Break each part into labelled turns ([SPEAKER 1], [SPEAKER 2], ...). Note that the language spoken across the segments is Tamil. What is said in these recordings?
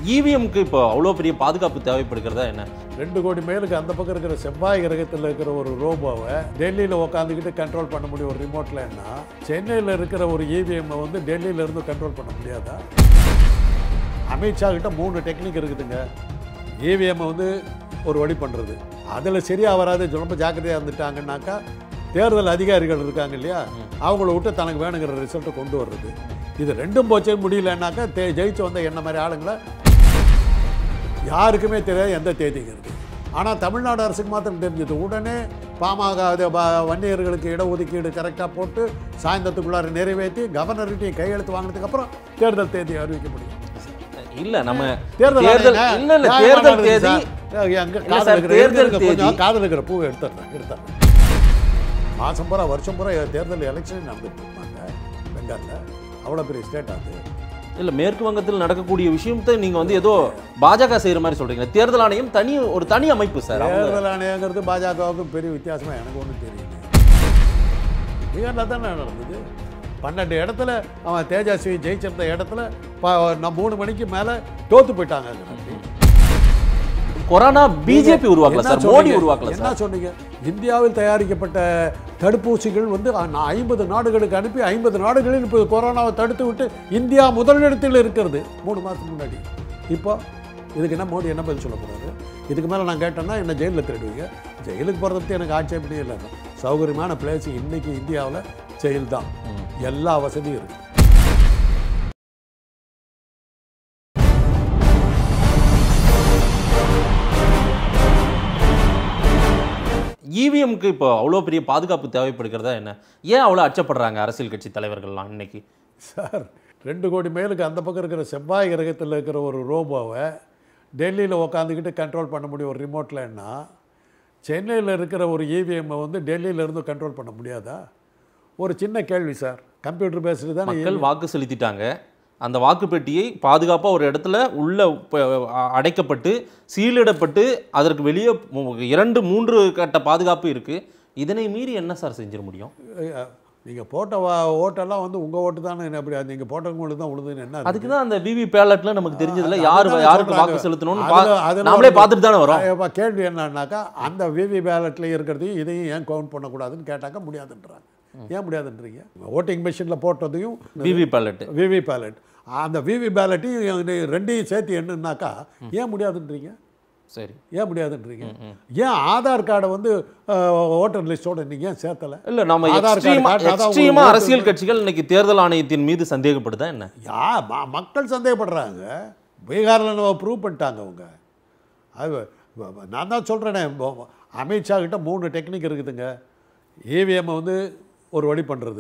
[SPEAKER 1] இவிஎம்க்கு இப்போ அவ்வளோ பெரிய பாதுகாப்பு தேவைப்படுகிறதா என்ன
[SPEAKER 2] ரெண்டு கோடி மேலுக்கு அந்த பக்கம் இருக்கிற செவ்வாய் கிரகத்தில் இருக்கிற ஒரு ரோபோவை டெல்லியில் உட்காந்துக்கிட்டு கண்ட்ரோல் பண்ண முடியும் ஒரு ரிமோட்லன்னா சென்னையில் இருக்கிற ஒரு இவிஎம்மை வந்து டெல்லியில இருந்து கண்ட்ரோல் பண்ண முடியாதா அமித்ஷா கிட்ட மூணு டெக்னிக் இருக்குதுங்க இவிஎம்மை வந்து ஒரு வழி பண்ணுறது அதில் சரியாக வராது ரொம்ப ஜாக்கிரதையாக இருந்துட்டாங்கன்னாக்கா தேர்தல் அதிகாரிகள் இருக்காங்க இல்லையா அவங்கள விட்டு தனக்கு வேணுங்கிற ரிசல்ட்டை கொண்டு வர்றது இது ரெண்டும் போச்சே முடியலன்னாக்கா தே ஜெயிச்சு வந்த என்ன மாதிரி ஆளுங்களை யாருக்குமே தெரியாது எந்த தேதிங்கிறது ஆனால் தமிழ்நாடு அரசுக்கு மாத்திரம் தெரிஞ்சது உடனே பாமக அது ப- வன்னியர்களுக்கு இடஒதுக்கீடு கரெக்டாக போட்டு சாயந்தரத்துக்குள்ளார நிறைவேற்றி கவர்னர்கிட்டையும் கையெழுத்து வாங்கினதுக்கு அப்புறம் தேர்தல் தேதி அறிவிக்க முடியும்
[SPEAKER 1] இல்ல நம்ம
[SPEAKER 2] தேர்தல்
[SPEAKER 1] தேர்தல்
[SPEAKER 2] ஆணையம்
[SPEAKER 1] இல்ல இல்ல
[SPEAKER 2] நியாயமான
[SPEAKER 1] தேர்தல்
[SPEAKER 2] இருக்கு
[SPEAKER 1] தேதி
[SPEAKER 2] சார். எங்க
[SPEAKER 1] இல்ல
[SPEAKER 2] காதுல
[SPEAKER 1] சார்,
[SPEAKER 2] இருக்கிற
[SPEAKER 1] தேர்தல்
[SPEAKER 2] இருங்க, கொஞ்சம்
[SPEAKER 1] தேதி.
[SPEAKER 2] காதுல இருக்கிற பூவை எடுத்துடுறேன் எடுத்துடுறேன் மாசம் பூரா வருஷம் பூரா தேர்தல் எலெக்ஷன் நடந்துட்டு இருப்பாங்க பெங்காலில் அவ்வளோ பெரிய ஸ்டேட் அது
[SPEAKER 1] இல்ல மேற்கு வங்கத்தில் நடக்கக்கூடிய விஷயத்தை நீங்க வந்து ஏதோ பாஜக செய்யற மாதிரி சொல்றீங்க தேர்தல் ஆணையம் தனி ஒரு தனி அமைப்பு சார் அவங்க
[SPEAKER 2] தேர்தல் ஆணையங்கிறது பாஜகவுக்கும் பெரிய வித்தியாசமா எனக்கு ஒன்றும் தெரியல பீகாரில் தானே நடந்தது பன்னெண்டு இடத்துல அவன் தேஜஸ்வி ஜெயிச்சிருந்த இடத்துல ப- நான் மூணு மணிக்கு மேலே தோத்து போயிட்டாங்க
[SPEAKER 1] கொரோனா பிஜேபி உருவாக்கல
[SPEAKER 2] என்ன
[SPEAKER 1] சார் மோடி
[SPEAKER 2] சொன்னீங்க?
[SPEAKER 1] உருவாக்கல
[SPEAKER 2] என்ன
[SPEAKER 1] சார்
[SPEAKER 2] சொன்னீங்க இந்தியாவில் தயாரிக்கப்பட்ட தடுப்பூசிகள் வந்து ஐம்பது நாடுகளுக்கு அனுப்பி ஐம்பது நாடுகளில் இப்போ கொரோனாவை தடுத்து விட்டு இந்தியா முதலிடத்தில் இருக்கிறது மூணு மாதத்துக்கு முன்னாடி இப்போ இதுக்கு என்ன மோடி என்ன பதில் சொல்ல போறாரு இதுக்கு மேலே நான் கேட்டேன்னா என்ன ஜெயிலில் திருடுவீங்க ஜெயிலுக்கு போகிறத பற்றி எனக்கு ஆட்சேபனையே இல்லை சௌகரியமான பிளேஸ் இன்னைக்கு இந்தியாவில் ஜெயில் தான் எல்லா வசதியும் இருக்குது
[SPEAKER 1] இவிஎம்க்கு இப்போ அவ்வளோ பெரிய பாதுகாப்பு தேவைப்படுகிறதா என்ன ஏன் அவ்வளோ அச்சப்படுறாங்க அரசியல் கட்சி தலைவர்கள்லாம் இன்னைக்கு
[SPEAKER 2] சார் ரெண்டு கோடி மேலுக்கு அந்த பக்கம் இருக்கிற செவ்வாய் கிரகத்தில் இருக்கிற ஒரு ரோபோவை டெல்லியில் உட்காந்துக்கிட்டு கண்ட்ரோல் பண்ண முடியும் ஒரு ரிமோட்லன்னா சென்னையில் இருக்கிற ஒரு இவிஎம்மை வந்து டெல்லியில இருந்து கண்ட்ரோல் பண்ண முடியாதா ஒரு சின்ன கேள்வி சார் கம்ப்யூட்டர் பேசுறது தானே
[SPEAKER 1] மக்கள் வாக்கு செலுத்திட்டாங்க அந்த வாக்குப்பெட்டியை பாதுகாப்பாக ஒரு இடத்துல உள்ள ப- அ- அடைக்கப்பட்டு சீலிடப்பட்டு அதற்கு வெளியே மு- இரண்டு மூன்று கட்ட பாதுகாப்பு இருக்கு இதனை மீறி என்ன சார் செஞ்சிட முடியும்
[SPEAKER 2] நீங்கள் போட்ட வா ஓட்டெல்லாம் வந்து உங்கள் ஓட்டு தானே என்ன அப்படி நீங்கள் போட்டவங்களுக்கு தான் உழுதுன்னு என்ன இருக்கு?
[SPEAKER 1] அதுக்கு தான் அந்த விவி பேலட்ல நமக்கு தெரிஞ்சதுல யார்
[SPEAKER 2] அதுதானே
[SPEAKER 1] யாருக்கு
[SPEAKER 2] சொல்றாங்க.
[SPEAKER 1] வாக்கு செலுத்தணும்னு
[SPEAKER 2] அதுல-
[SPEAKER 1] பா-
[SPEAKER 2] அதுல
[SPEAKER 1] நாமளே
[SPEAKER 2] ஒரு-
[SPEAKER 1] பார்த்துட்டு தானே வரோம்
[SPEAKER 2] இப்ப கேள்வி என்னன்னாக்கா அந்த விவி பேலட்ல இருக்கிறதையும் இதையும் ஏன் கவுண்ட் பண்ணக்கூடாதுன்னு கேட்டாக்க முடியாதுன்றாங்க ஏன் முடியாதுன்றீங்க ஓட்டிங் மிஷினில் போட்டதையும்
[SPEAKER 1] விவி பேலட்
[SPEAKER 2] விவி பேலட் அந்த விவி பேலட்டையும் ரெண்டையும் சேர்த்து என்னன்னாக்கா ஏன் முடியாதுன்றீங்க
[SPEAKER 1] சரி
[SPEAKER 2] ஏன் முடியாதுன்றீங்க ஏன் ஆதார் கார்டை வந்து ஓட்டர் லிஸ்டோட நீங்கள் ஏன் சேர்த்தலை
[SPEAKER 1] இல்ல நம்ம
[SPEAKER 2] ஆதார் கார்டு
[SPEAKER 1] எக்ஸ்ட்ரீமா
[SPEAKER 2] காட்டினா தான்
[SPEAKER 1] எக்ஸ்ட்ரீமா
[SPEAKER 2] உங்களுக்கு
[SPEAKER 1] அரசியல் கட்சிகள் இன்னைக்கு தேர்தல் ஆணையத்தின் மீது சந்தேகப்படுதா என்ன
[SPEAKER 2] யா ம- மக்கள் சந்தேகப்படுறாங்க பீகாரில் நம்ம ப்ரூவ் பண்ணிட்டாங்க அவங்க அது வ- வ- நான் தான் சொல்கிறேனே அமித்ஷா கிட்ட மூணு டெக்னிக் இருக்குதுங்க இவிஎம்மை வந்து ஒரு வழி பண்ணுறது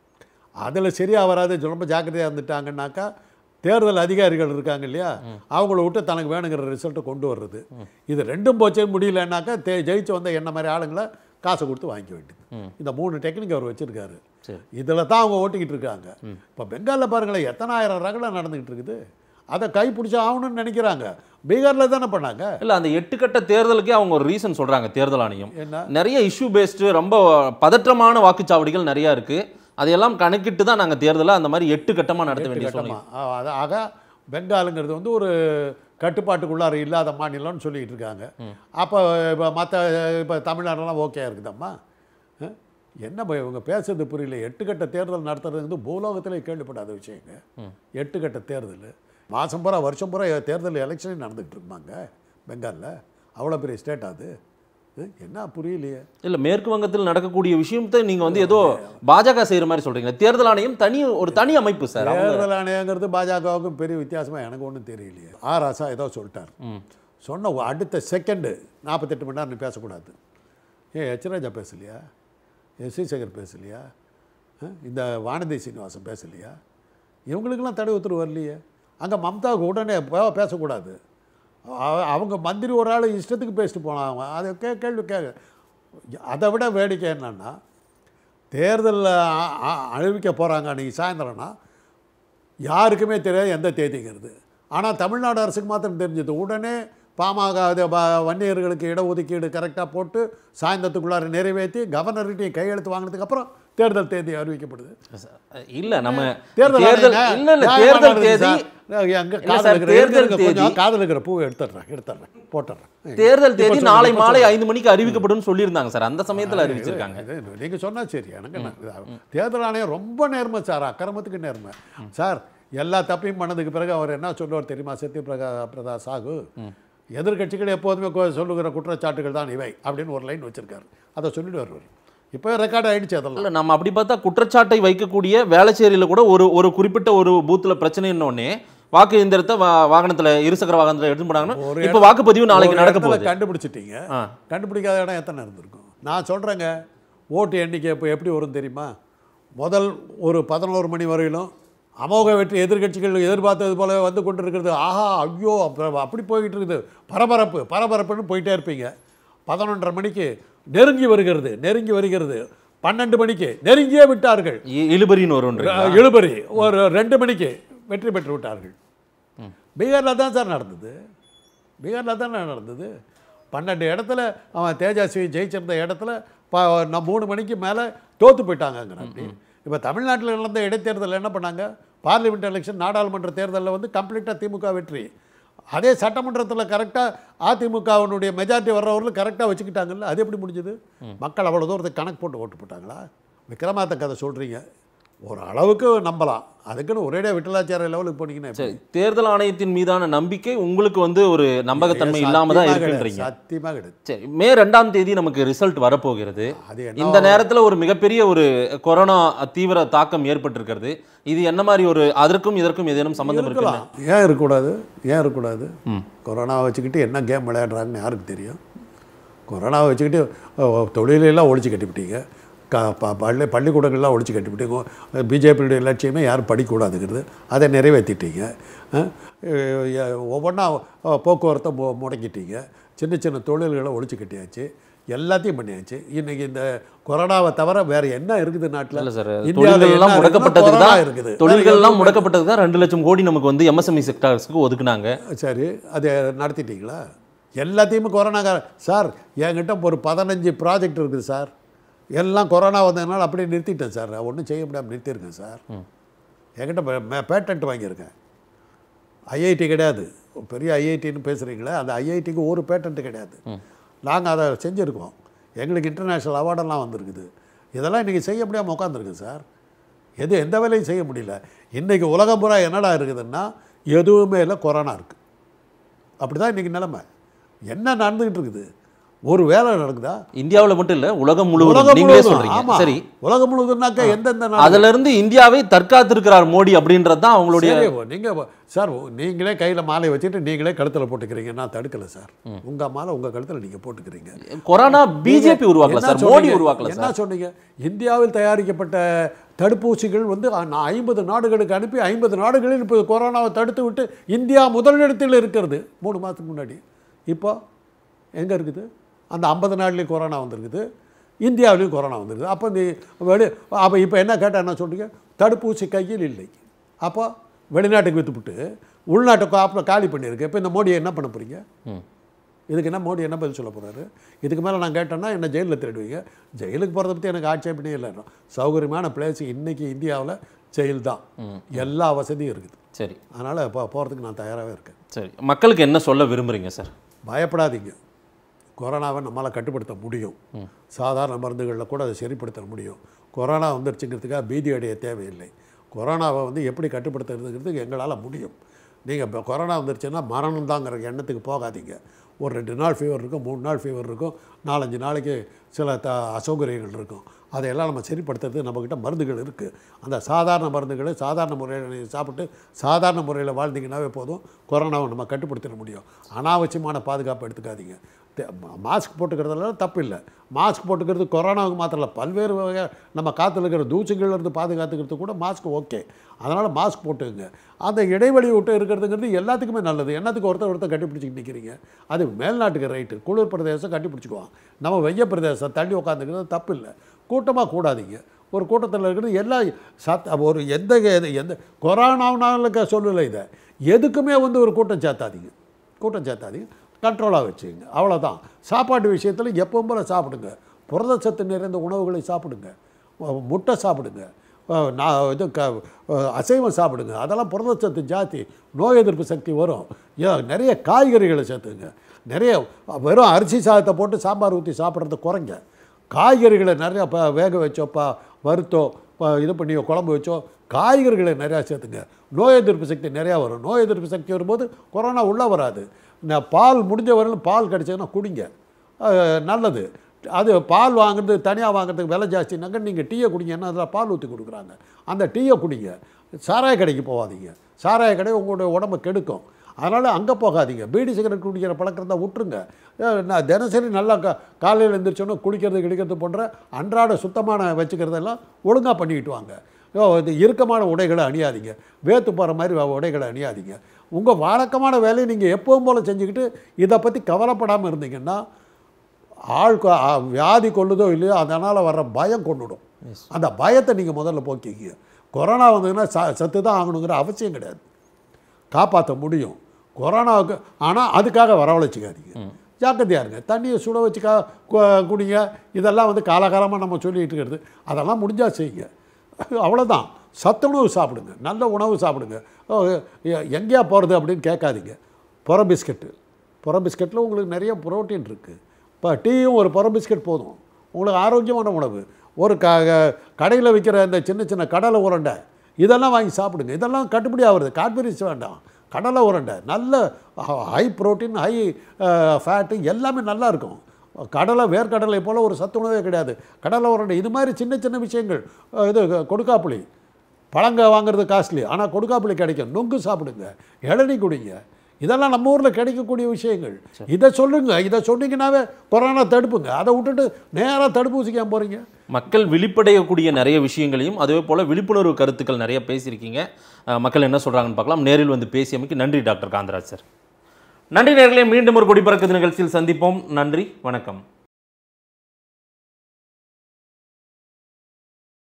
[SPEAKER 2] அதில் சரியாக வராது ரொம்ப ஜாக்கிரதையாக இருந்துட்டாங்கன்னாக்கா தேர்தல் அதிகாரிகள் இருக்காங்க இல்லையா அவங்கள விட்டு தனக்கு வேணுங்கிற ரிசல்ட்டை கொண்டு வர்றது இது ரெண்டும் போச்சே முடியலன்னாக்கா தே ஜெயிச்சு வந்த என்ன மாதிரி ஆளுங்களை காசை கொடுத்து வாங்கிக்க வேண்டியது இந்த மூணு டெக்னிக் அவர் வச்சுருக்காரு
[SPEAKER 1] சரி
[SPEAKER 2] இதில் தான் அவங்க ஓட்டிக்கிட்டு இருக்காங்க இப்போ பெங்காலில் பாருங்களேன் எத்தனாயிரம் ரகலை நடந்துக்கிட்டு இருக்குது அதை கை பிடிச்சி ஆகணும்னு நினைக்கிறாங்க பீகாரில் தானே பண்ணாங்க
[SPEAKER 1] இல்ல அந்த எட்டு கட்ட தேர்தலுக்கே அவங்க ஒரு ரீசன் சொல்றாங்க தேர்தல் ஆணையம்
[SPEAKER 2] என்ன
[SPEAKER 1] நிறைய இஷ்யூ பேஸ்டு ரொம்ப பதற்றமான வாக்குச்சாவடிகள் நிறைய இருக்கு அதையெல்லாம் கணக்கிட்டு தான் நாங்க தேர்தலை அந்த மாதிரி எட்டு கட்டமா நடத்த
[SPEAKER 2] எட்டு
[SPEAKER 1] வேண்டிய
[SPEAKER 2] கட்டமா
[SPEAKER 1] சூழ்நிலை
[SPEAKER 2] ஆ, அது- ஆக பெங்காலுங்கிறது வந்து ஒரு கட்டுப்பாட்டுக்குள்ளார இல்லாத மாநிலம்னு சொல்லிக்கிட்டு இருக்காங்க அப்போ இப்போ மற்ற இப்போ தமிழ்நாடுலாம் ஓகே இருக்குதம்மா ஆ? என்ன பய- இவங்க பேசுறது புரியல எட்டு கட்ட தேர்தல் நடத்துறது வந்து பூலோகத்திலே கேள்விப்படாத விஷயங்க எட்டு கட்ட தேர்தல் மாதம் பூரா வருஷம் பூரா தேர்தல் எலெக்ஷனே நடந்துகிட்டு இருக்குமாங்க பெங்காலில் அவ்வளோ பெரிய ஸ்டேட் அது ஆ? என்ன புரியலையே
[SPEAKER 1] இல்ல மேற்கு வங்கத்தில் நடக்கக்கூடிய விஷயத்தை நீங்க வந்து ஏதோ பாஜக செய்யற மாதிரி சொல்றீங்க தேர்தல் ஆணையம் தனி ஒரு தனி அமைப்பு சார் அவங்க
[SPEAKER 2] தேர்தல் ஆணையங்கிறது பாஜகவுக்கும் பெரிய வித்தியாசமா எனக்கு ஒன்றும் தெரியலையே ஆர் ஆசா ஏதோ சொல்லிட்டார் சொன்ன அடுத்த செகண்டு நாற்பத்தெட்டு மணி நேரம் நீ பேசக்கூடாது ஏன் எச்ராஜா பேசலையா எஸ் சி சேகர் பேசலையா ஆ? இந்த வானதி சீனிவாசன் பேசலையா இவங்களுக்கெல்லாம் தடை உத்தரவு வரலையே அங்கே மம்தாவுக்கு உடனே பே- பேசக்கூடாது அவ- அவங்க மந்திரி ஒரு ஆள் இஷ்டத்துக்கு பேசிட்டு போனாங்க அதை கே கேள்வி கேட்க அதை விட வேடிக்கை என்னன்னா தேர்தலில் அழிவிக்க போகிறாங்க அன்றைக்கி சாயந்தரம்னா யாருக்குமே தெரியாது எந்த தேதிங்கிறது ஆனால் தமிழ்நாடு அரசுக்கு மாத்திரம் தெரிஞ்சது உடனே பாமக அது வ- வன்னியர்களுக்கு இடஒதுக்கீடு கரெக்டாக போட்டு சாயந்தரத்துக்குள்ளார நிறைவேற்றி கவர்னர்கிட்டையும் கையெழுத்து வாங்கினதுக்கு அப்புறம் தேர்தல் தேதி அறிவிக்கப்படுது
[SPEAKER 1] இல்ல நம்ம
[SPEAKER 2] தேர்தல்
[SPEAKER 1] தேர்தல்
[SPEAKER 2] ஆணையம்
[SPEAKER 1] இல்ல இல்ல
[SPEAKER 2] நியாயமான
[SPEAKER 1] தேர்தல்
[SPEAKER 2] நடக்குது
[SPEAKER 1] தேதி
[SPEAKER 2] சார். எங்க
[SPEAKER 1] இல்ல
[SPEAKER 2] காதுல
[SPEAKER 1] சார்,
[SPEAKER 2] இருக்கிற
[SPEAKER 1] தேர்தல்
[SPEAKER 2] இருங்க, கொஞ்சம்
[SPEAKER 1] தேதி-
[SPEAKER 2] காதுல இருக்கிற பூவை எடுத்துடுறேன் எடுத்துடுறேன் போட்டுடுறேன்
[SPEAKER 1] தேர்தல்
[SPEAKER 2] இப்ப
[SPEAKER 1] தேதி
[SPEAKER 2] சொல்லுங்க,
[SPEAKER 1] நாளை
[SPEAKER 2] இப்ப
[SPEAKER 1] மாலை
[SPEAKER 2] சொல்லுங்க.
[SPEAKER 1] ஐந்து மணிக்கு அறிவிக்கப்படும் சொல்லியிருந்தாங்க சார் அந்த சமயத்துல அறிவிச்சிருக்காங்க
[SPEAKER 2] இது நீங்க சொன்னா சரி எனக்கு என்ன இது, தேர்தல் ஆணையம் ரொம்ப நேர்மை சார் அக்கிரமத்துக்கு நேர்மை சார் எல்லா தப்பையும் பண்ணதுக்கு பிறகு அவர் என்ன சொல்லுவார் தெரியுமா சத்ய பிரகா பிரதா சாகு எதிர்க்கட்சிகள் எப்போதுமே கொ- சொல்லுகிற குற்றச்சாட்டுகள் தான் இவை அப்படின்னு ஒரு லைன் வச்சிருக்காரு அதை சொல்லிட்டு வருவார் இப்போ ரெக்கார்ட் ஆயிடுச்சு அதெல்லாம்
[SPEAKER 1] இல்ல நம்ம அப்படி பார்த்தா குற்றச்சாட்டை வைக்கக்கூடிய வேளச்சேரியில கூட ஒரு ஒரு குறிப்பிட்ட ஒரு பூத்துல பிரச்சனைன்னு உடனே வாக்கு இயந்திரத்தை வா- வாகனத்துல இருசக்கர வாகனத்துல எடுத்து போனாங்கன்னா
[SPEAKER 2] ஒரு
[SPEAKER 1] இப்ப வாக்குப்பதிவு நாளைக்கு
[SPEAKER 2] ஒரு
[SPEAKER 1] நடக்க
[SPEAKER 2] இடத்துல
[SPEAKER 1] போகுது
[SPEAKER 2] கண்டுபிடிச்சிட்டீங்க
[SPEAKER 1] ஆ.
[SPEAKER 2] கண்டுபிடிக்காத இடம் எத்தனை இருந்திருக்கும் நான் சொல்கிறேங்க ஓட்டு எண்ணிக்கை இப்போ எப்படி வரும் தெரியுமா முதல் ஒரு பதினோரு மணி வரையிலும் அமோக வெற்றி எதிர்க்கட்சிகள் எதிர்பார்த்தது போல வந்து கொண்டு இருக்கிறது ஆஹா ஐயோ அப்புறம் அப்படி போய்கிட்டு இருக்குது பரபரப்பு பரபரப்புன்னு போயிட்டே இருப்பீங்க பதினொன்றரை மணிக்கு நெருங்கி வருகிறது நெருங்கி வருகிறது பன்னெண்டு மணிக்கு நெருங்கியே விட்டார்கள்
[SPEAKER 1] இ- இழுபறின்னு வரும்
[SPEAKER 2] இழுபறி ஒரு ரெண்டு மணிக்கு வெற்றி பெற்று விட்டார்கள் பீகாரில் தான் சார் நடந்தது பீகாரில் தான் நடந்தது பன்னெண்டு இடத்துல அவன் தேஜஸ்வி ஜெயிச்சிருந்த இடத்துல ப நான் மூணு மணிக்கு மேலே தோற்று போயிட்டாங்கங்கிறாங்க இப்போ தமிழ்நாட்டில் நடந்த இடைத்தேர்தல் என்ன பண்ணாங்க பார்லிமெண்ட் எலெக்ஷன் நாடாளுமன்ற தேர்தலில் வந்து கம்ப்ளீட்டாக திமுக வெற்றி அதே சட்டமன்றத்தில் கரெக்டாக அதிமுகவினுடைய மெஜாரிட்டி வர்றவர்கள் கரெக்டாக வச்சுக்கிட்டாங்கல்ல அது எப்படி முடிஞ்சது மக்கள் அவ்வளோ தூரத்துக்கு கணக்கு போட்டு ஓட்டு போட்டாங்களா விக்ரமாத்த கதை சொல்கிறீங்க ஒரு அளவுக்கு நம்பலாம் அதுக்குன்னு ஒரேடியாக விட்டலாச்சார லெவலுக்கு போனீங்கன்னா எப்படி?
[SPEAKER 1] சரி தேர்தல் ஆணையத்தின் மீதான நம்பிக்கை உங்களுக்கு வந்து ஒரு நம்பகத்தன்மை
[SPEAKER 2] சத்தியமா
[SPEAKER 1] இல்லாம தான்
[SPEAKER 2] கிடையாது.
[SPEAKER 1] இருக்குன்றீங்க
[SPEAKER 2] சத்தியமா கிடையாது
[SPEAKER 1] சரி மே ரெண்டாம் தேதி நமக்கு ரிசல்ட் வரப்போகிறது
[SPEAKER 2] அது என்ன
[SPEAKER 1] இந்த நேரத்துல ஒரு மிகப்பெரிய ஒரு கொரோனா தீவிர தாக்கம் ஏற்பட்டிருக்கிறது இது என்ன மாதிரி ஒரு அதற்கும் இதற்கும் ஏதேனும் சம்பந்தம் இருக்கு
[SPEAKER 2] இருக்கலாம் ஏன் இருக்கக்கூடாது ஏன் இருக்கக்கூடாது கொரோனாவை வச்சுக்கிட்டு என்ன கேம் விளையாடுறாங்கன்னு யாருக்கு தெரியும் கொரோனாவை வச்சுக்கிட்டு அஹ், தொழிலெல்லாம் ஒழிச்சு கட்டிவிட்டீங்க க ப பள்ளி பள்ளிக்கூடங்கள்லாம் ஒழிச்சு கட்டிவிட்டீங்க பிஜேபியுடைய லட்சியமே யாரும் படிக்கக்கூடாதுங்கிறது அதை நிறைவேற்றிட்டீங்க அஹ், அஹ், ஒவ்வொன்றா அஹ், போக்குவரத்தை மு முடக்கிட்டீங்க சின்ன சின்ன தொழில்களை ஒழிச்சு கட்டியாச்சு எல்லாத்தையும் பண்ணியாச்சு இன்னைக்கு இந்த கொரோனாவை தவிர வேற என்ன இருக்குது நாட்டில்
[SPEAKER 1] இல்ல சார் தொழில்கள் எல்லாம் முடக்கப்பட்டதுக்கு தான்
[SPEAKER 2] இருக்குது
[SPEAKER 1] தொழில்கள் எல்லாம் முடக்கப்பட்டதுக்கு தான் ரெண்டு லட்சம் கோடி நமக்கு வந்து எம்எஸ்எம்இ செக்டார்ஸ்க்கு ஒதுக்குனாங்க
[SPEAKER 2] சரி அதை நடத்திட்டீங்களா எல்லாத்தையுமே கொரோனா சார் என்கிட்ட ஒரு பதினஞ்சு ப்ராஜெக்ட் இருக்குது சார் எல்லாம் கொரோனா வந்ததுனால அப்படியே நிறுத்திட்டேன் சார் ஒன்றும் செய்ய முடியாமல் நிறுத்தியிருக்கேன் சார் என்கிட்ட பேட்டன்ட் வாங்கியிருக்கேன் ஐஐடி கிடையாது பெரிய ஐஐடின்னு பேசுகிறீங்களே அந்த ஐஐடிக்கு ஒரு பேட்டன்ட் கிடையாது நாங்கள் அதை செஞ்சுருக்கோம் எங்களுக்கு இன்டர்நேஷ்னல் அவார்டெல்லாம் வந்திருக்குது இதெல்லாம் இன்றைக்கி செய்ய முடியாமல் உட்காந்துருக்கு சார் எது எந்த வேலையும் செய்ய முடியல இன்றைக்கி உலகம் பூரா என்னடா இருக்குதுன்னா எதுவுமே இல்லை கொரோனா இருக்குது அப்படி தான் இன்றைக்கி நிலைமை என்ன நடந்துக்கிட்டு இருக்குது ஒரு வேலை நடக்குதா
[SPEAKER 1] இந்தியாவுல மட்டும் இல்ல உலகம் முழுவதும்
[SPEAKER 2] உலகம்
[SPEAKER 1] நீங்களே
[SPEAKER 2] முழுவதும்
[SPEAKER 1] சொல்றீங்க
[SPEAKER 2] ஆமா
[SPEAKER 1] சரி
[SPEAKER 2] உலகம் முழுவதும்னாக்கா எந்தெந்த நாடு
[SPEAKER 1] அதுல இருந்து இந்தியாவை தற்காத்திருக்கிறார் மோடி அப்படின்றது தான் அவங்களுடைய
[SPEAKER 2] சரி, நீங்க சார் நீங்களே கையில மாலை வச்சுட்டு நீங்களே கழுத்துல போட்டுக்கிறீங்க நான் தடுக்கல சார் உங்க மாலை உங்க கழுத்துல நீங்க போட்டுக்கிறீங்க
[SPEAKER 1] கொரோனா பிஜேபி உருவாக்கல
[SPEAKER 2] என்ன
[SPEAKER 1] சார் மோடி
[SPEAKER 2] சொன்னீங்க?
[SPEAKER 1] உருவாக்கல
[SPEAKER 2] என்ன
[SPEAKER 1] சார்
[SPEAKER 2] சொன்னீங்க இந்தியாவில் தயாரிக்கப்பட்ட தடுப்பூசிகள் வந்து ஐம்பது நாடுகளுக்கு அனுப்பி ஐம்பது நாடுகளில் இப்போ கொரோனாவை தடுத்து விட்டு இந்தியா முதலிடத்தில் இருக்கிறது மூணு மாதத்துக்கு முன்னாடி இப்போ எங்கே இருக்குது அந்த ஐம்பது நாடுலேயும் கொரோனா வந்திருக்குது இந்தியாவிலையும் கொரோனா வந்திருக்குது அப்போ இந்த வெளி அப்போ இப்போ என்ன கேட்டால் என்ன சொல்றீங்க தடுப்பூசி கையில் இல்லை அப்போ வெளிநாட்டுக்கு விற்றுப்புட்டு உள்நாட்டை காப்பில் காலி பண்ணியிருக்கு இப்போ இந்த மோடியை என்ன பண்ண போகிறீங்க
[SPEAKER 1] ம்.
[SPEAKER 2] இதுக்கு என்ன மோடி என்ன பதில் சொல்ல போகிறாரு இதுக்கு மேலே நான் கேட்டேன்னா என்ன ஜெயிலில் தேடுவீங்க ஜெயிலுக்கு போகிறத பற்றி எனக்கு ஆட்சேபனே இல்லை சௌகரியமான பிளேஸ் இன்றைக்கி இந்தியாவில் ஜெயில் தான் எல்லா வசதியும் இருக்குது
[SPEAKER 1] சரி
[SPEAKER 2] அதனால் இப்போ போகிறதுக்கு நான் தயாராகவே இருக்கேன்
[SPEAKER 1] சரி மக்களுக்கு என்ன சொல்ல விரும்புறீங்க சார்
[SPEAKER 2] பயப்படாதீங்க கொரோனாவை நம்மளால் கட்டுப்படுத்த முடியும் சாதாரண மருந்துகளில் கூட அதை சரிப்படுத்த முடியும் கொரோனா வந்துருச்சுங்கிறதுக்காக பீதி அடைய தேவையில்லை கொரோனாவை வந்து எப்படி கட்டுப்படுத்துறதுங்கிறதுக்கு எங்களால் முடியும் நீங்கள் இப்போ கொரோனா வந்துருச்சுன்னா மரணம் தாங்கிற எண்ணத்துக்கு போகாதீங்க ஒரு ரெண்டு நாள் ஃபீவர் இருக்கும் மூணு நாள் ஃபீவர் இருக்கும் நாலஞ்சு நாளைக்கு சில த அசௌகரியங்கள் இருக்கும் அதையெல்லாம் நம்ம சரிப்படுத்துறது நம்மக்கிட்ட மருந்துகள் இருக்குது அந்த சாதாரண மருந்துகளை சாதாரண முறையில் நீங்கள் சாப்பிட்டு சாதாரண முறையில் வாழ்ந்தீங்கன்னாவே போதும் கொரோனாவை நம்ம கட்டுப்படுத்திட முடியும் அனாவசியமான பாதுகாப்பு எடுத்துக்காதீங்க தே- மா- மாஸ்க் போட்டுக்கிறதுல தப்பு இல்லை மாஸ்க் போட்டுக்கிறது கொரோனாவுக்கு மாத்திரம் இல்லை பல்வேறு வகை நம்ம காற்றுல இருக்கிற தூசிகள்ல இருந்து பாதுகாத்துக்கிறது கூட மாஸ்க் ஓகே அதனால் மாஸ்க் போட்டுங்க அந்த இடைவெளி விட்டு இருக்கிறதுங்கிறது எல்லாத்துக்குமே நல்லது என்னத்துக்கு ஒருத்தர் ஒருத்தர் கட்டிப்பிடிச்சிட்டு நிற்கிறீங்க அது மேல்நாட்டுக்கு ரைட்டு குளிர் பிரதேசம் கட்டிப்பிடிச்சிக்குவான் நம்ம வெய்ய பிரதேசம் தள்ளி உட்காந்துக்கிறது தப்பு இல்லை கூட்டமாக கூடாதீங்க ஒரு கூட்டத்தில் இருக்கிறது எல்லா சத் ஒரு எந்த எது- எந்த கொரோனாவுனால சொல்லலை இதை எதுக்குமே வந்து ஒரு கூட்டம் சேர்த்தாதீங்க கூட்டம் சேர்த்தாதீங்க கண்ட்ரோலாக வச்சுங்க அவ்வளோதான் சாப்பாட்டு விஷயத்தில் எப்பவும் போல சாப்பிடுங்க புரதச்சத்து நிறைந்த உணவுகளை சாப்பிடுங்க அஹ் முட்டை சாப்பிடுங்க அஹ் நான் இது க அஹ் அசைவம் சாப்பிடுங்க அதெல்லாம் புரதச்சத்து ஜாஸ்தி நோய் எதிர்ப்பு சக்தி வரும் ஏன் நிறைய காய்கறிகளை சேர்த்துங்க நிறைய வெறும் அரிசி சாதத்தை போட்டு சாம்பார் ஊற்றி சாப்பிட்றத குறைங்க காய்கறிகளை நிறையா ப வேக வச்சோ ப வறுத்தோ ப- இது பண்ணி குழம்பு வச்சோ காய்கறிகளை நிறையா சேர்த்துங்க நோய் எதிர்ப்பு சக்தி நிறையா வரும் நோய் எதிர்ப்பு சக்தி வரும்போது கொரோனா உள்ளே வராது நான் பால் முடிஞ்ச வரையிலும் பால் கிடச்சதுன்னா குடிங்க அஹ் நல்லது அது பால் வாங்குறது தனியாக வாங்குறதுக்கு விலை ஜாஸ்தினாக்க நீங்கள் டீயை குடிங்கன்னா அதில் பால் ஊற்றி கொடுக்குறாங்க அந்த டீயை குடிங்க சாராய கடைக்கு போகாதீங்க சாராய கடை உங்களுடைய உடம்பை கெடுக்கும் அதனால் அங்கே போகாதீங்க பீடி சிகரெட் குடிக்கிற பழக்கம் தான் விட்டுருங்க அஹ் நான் தினசரி நல்லா கா காலையில் எழுந்திரிச்சோன்னா குளிக்கிறது கிடிக்கிறது போன்ற அன்றாட சுத்தமான வச்சுக்கிறதெல்லாம் ஒழுங்காக பண்ணிக்கிட்டு வாங்க ஐயோ, இது இறுக்கமான உடைகளை அணியாதீங்க வேத்து போகிற மாதிரி வ- உடைகளை அணியாதீங்க உங்கள் வழக்கமான வேலையை நீங்கள் எப்பவும் போல் செஞ்சுக்கிட்டு இதை பற்றி கவலைப்படாமல் இருந்தீங்கன்னா ஆள் கொ- ஆ, வியாதி கொள்ளுதோ இல்லையோ அதனால் வர்ற பயம் கொண்டுடும் அந்த பயத்தை நீங்கள் முதல்ல போக்கிக்கிங்க கொரோனா வந்ததுன்னா ச செத்து தான் ஆகணுங்கிற அவசியம் கிடையாது காப்பாற்ற முடியும் கொரோனாவுக்கு ஆனால் அதுக்காக வரவழைச்சிக்காதீங்க ஜாக்கிரதையாக இருங்க தண்ணியை சுட வச்சு கா கு- குடிங்க இதெல்லாம் வந்து காலகாலமாக நம்ம சொல்லிட்டு இருக்கிறது அதெல்லாம் முடிஞ்சால் செய்யுங்க அவ்வளோதான் சத்துணவு சாப்பிடுங்க நல்ல உணவு சாப்பிடுங்க ஓ, எ- எங்கேயா போகிறது அப்படின்னு கேட்காதீங்க புற பிஸ்கட்டு புற பிஸ்கட்டில் உங்களுக்கு நிறைய புரோட்டீன் இருக்குது இப்போ டீயும் ஒரு புற பிஸ்கட் போதும் உங்களுக்கு ஆரோக்கியமான உணவு ஒரு க கடையில் விற்கிற இந்த சின்ன சின்ன கடலை உருண்டை இதெல்லாம் வாங்கி சாப்பிடுங்க இதெல்லாம் கட்டுப்படி ஆகுறது காட்பரிஸ் வேண்டாம் கடலை உருண்டை நல்ல ஹை புரோட்டீன் ஹை ஃபேட்டு எல்லாமே நல்லா இருக்கும் கடலை வேர்க்கடலை போல் ஒரு சத்துணவே கிடையாது கடலை உருண்டை இது மாதிரி சின்ன சின்ன விஷயங்கள் அஹ், இது கொடுக்காப்புளி பழங்க வாங்குறது காஸ்ட்லி ஆனால் கொடுக்காப்புளி கிடைக்கும் நொங்கு சாப்பிடுங்க இளநீ குடிங்க இதெல்லாம் நம்ம ஊரில் கிடைக்கக்கூடிய விஷயங்கள் இதை சொல்லுங்க இதை சொன்னீங்கன்னாவே கொரோனா தடுப்புங்க அதை விட்டுட்டு நேராக தடுப்பூசிக்காம போகிறீங்க
[SPEAKER 1] மக்கள் விழிப்படையக்கூடிய நிறைய விஷயங்களையும் அதே போல் விழிப்புணர்வு கருத்துக்கள் நிறைய பேசியிருக்கீங்க அஹ், மக்கள் என்ன சொல்கிறாங்கன்னு பார்க்கலாம் நேரில் வந்து பேசியமைக்கு நன்றி டாக்டர் காந்தராஜ் சார் நன்றி நேர்களே மீண்டும் ஒரு கொடி பறக்குது நிகழ்ச்சியில் சந்திப்போம் நன்றி வணக்கம்